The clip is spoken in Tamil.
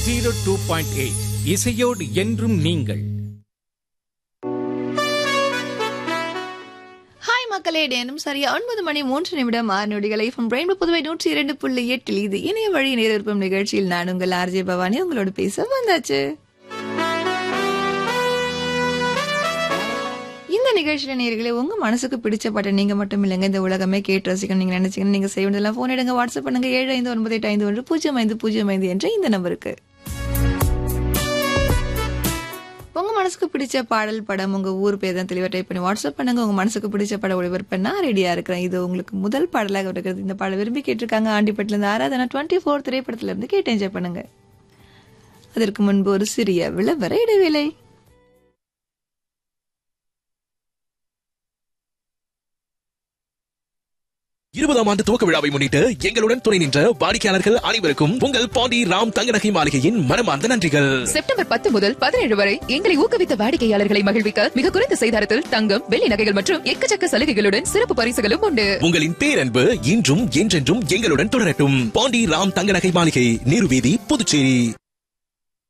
ஜீரோ டூ பாயிண்ட் எயிட் இசையோடு என்றும் நீங்கள் ஹாய் மக்களே நேரம் சரியா ஒன்பது மணி மூன்று நிமிடம் ஆறு நொடிகளை from பிரைன் புதுவை நூற்றி இரண்டு புள்ளி எட்டில் இது இணைய வழி நேரிருப்பும் நிகழ்ச்சியில் நான் உங்கள் ஆர்ஜே பவானி உங்களோட பேச வந்தாச்சு இந்த நிகழ்ச்சியில நேர்களே உங்க மனசுக்கு பிடிச்ச பாட்டை நீங்க மட்டும் இல்லைங்க இந்த உலகமே கேட்டு ரசிக்கணும் நீங்க நினைச்சீங்கன்னா நீங்க செய்ய வேண்டியதெல்லாம் போன் எடுங்க வாட்ஸ்அப் பண்ணுங்க ஏழு ஐந்து ஒன்பது எட்டு ஐந்து ஒன்று பூஜ்ஜியம் ஐந்து பூஜ்ஜியம் ஐந்து என்ற இந்த நம்பருக்கு உங்க மனசுக்கு பிடிச்ச பாடல் படம் உங்க ஊர் பேர் தான் தெளிவா டைப் பண்ணி வாட்ஸ்அப் பண்ணுங்க உங்க மனசுக்கு பிடிச்ச படம் ஒளிபரப்பு நான் ரெடியா இருக்கிறேன் இது உங்களுக்கு முதல் பாடலாக இருக்கிறது இந்த பாடல் விரும்பி கேட்டிருக்காங்க ஆண்டிப்பட்டில இருந்து ஆராதனா டுவெண்ட்டி ஃபோர் திரைப்படத்துல இருந்து கேட்டு என்ஜாய் பண்ணுங்க அதற்கு முன்பு ஒரு சிறிய விளம்பர இடைவேளை இருபதாம் ஆண்டு துவக்க விழாவை முன்னிட்டு எங்களுடன் துணை நின்ற வாடிக்கையாளர்கள் அனைவருக்கும் உங்கள் பாண்டி ராம் தங்கநகை மாளிகையின் மனமார்ந்த நன்றிகள் செப்டம்பர் பத்து முதல் பதினேழு வரை எங்களை ஊக்குவித்த வாடிக்கையாளர்களை மகிழ்விக்க மிக குறைந்த செய்தாரத்தில் தங்கம் வெள்ளி நகைகள் மற்றும் எக்கச்சக்க சலுகைகளுடன் சிறப்பு பரிசுகளும் உண்டு உங்களின் பேரன்பு இன்றும் என்றென்றும் எங்களுடன் தொடரட்டும் பாண்டி ராம் தங்கநகை மாளிகை நீருவீதி புதுச்சேரி